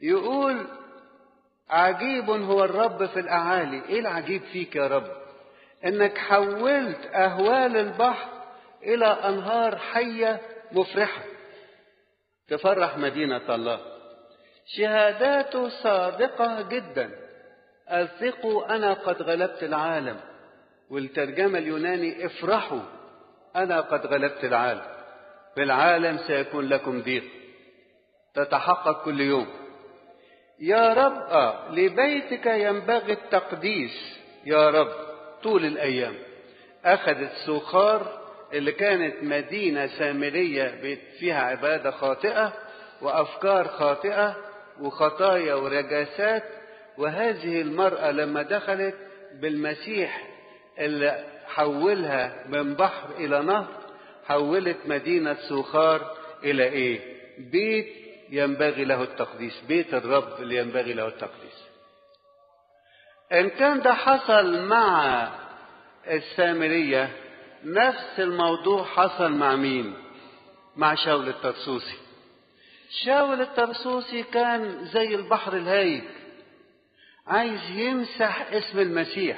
يقول عجيب هو الرب في الأعالي إيه العجيب فيك يا رب إنك حولت أهوال البحر إلى أنهار حية مفرحة تفرح مدينة الله شهاداته صادقة جدا أثقوا أنا قد غلبت العالم والترجمة اليوناني افرحوا أنا قد غلبت العالم في العالم سيكون لكم ضيق تتحقق كل يوم يا رب آه لبيتك ينبغي التقديس يا رب طول الأيام أخذت سوخار اللي كانت مدينة سامرية فيها عبادة خاطئة وأفكار خاطئة وخطايا ورجاسات وهذه المرأة لما دخلت بالمسيح اللي حولها من بحر إلى نهر حولت مدينة سوخار إلى إيه؟ بيت ينبغي له التقديس بيت الرب اللي ينبغي له التقديس إن كان ده حصل مع السامرية نفس الموضوع حصل مع مين مع شاول الترسوسي شاول الترسوسي كان زي البحر الهايج عايز يمسح اسم المسيح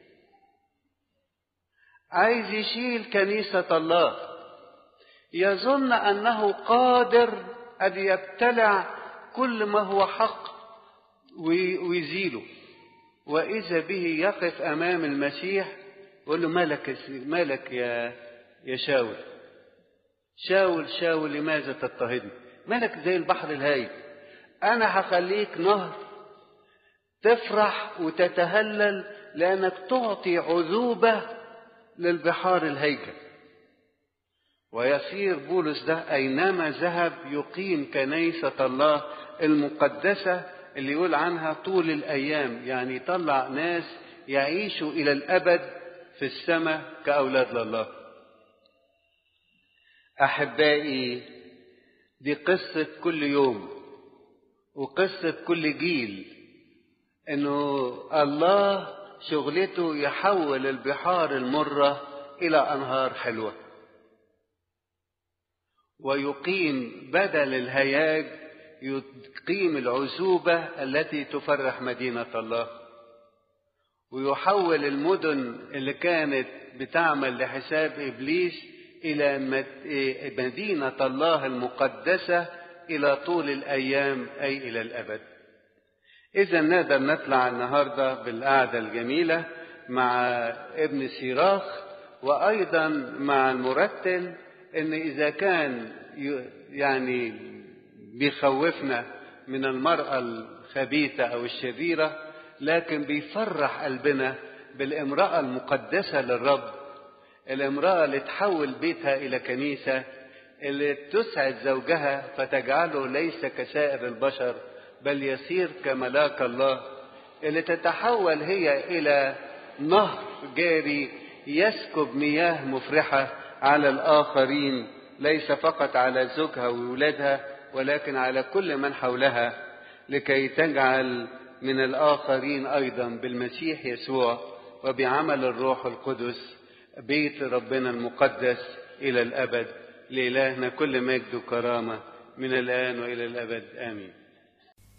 عايز يشيل كنيسة الله يظن أنه قادر أن يبتلع كل ما هو حق ويزيله وإذا به يقف أمام المسيح يقول له مالك مالك يا يا شاول شاول شاول لماذا تضطهدني مالك زي البحر الهايج أنا هخليك نهر تفرح وتتهلل لأنك تعطي عذوبة للبحار الهيكل ويصير بولس ده أينما ذهب يقيم كنيسة الله المقدسة اللي يقول عنها طول الأيام يعني يطلع ناس يعيشوا إلى الأبد في السماء كأولاد لله أحبائي دي قصة كل يوم وقصة كل جيل إنه الله شغلته يحول البحار المرة إلى أنهار حلوة ويقيم بدل الهياج يقيم العزوبة التي تفرح مدينة الله ويحول المدن اللي كانت بتعمل لحساب إبليس إلى مدينة الله المقدسة إلى طول الأيام أي إلى الأبد إذا نقدر نطلع النهاردة بالقعدة الجميلة مع ابن سيراخ وأيضا مع المرتل إن إذا كان يعني بيخوفنا من المرأة الخبيثة أو الشريرة لكن بيفرح قلبنا بالامرأة المقدسة للرب الامرأة اللي تحول بيتها إلى كنيسة اللي تسعد زوجها فتجعله ليس كسائر البشر بل يصير كملاك الله اللي تتحول هي إلى نهر جاري يسكب مياه مفرحة على الآخرين ليس فقط على زوجها وولادها ولكن على كل من حولها لكي تجعل من الآخرين أيضا بالمسيح يسوع وبعمل الروح القدس بيت ربنا المقدس إلى الأبد لإلهنا كل مجد وكرامة من الآن وإلى الأبد آمين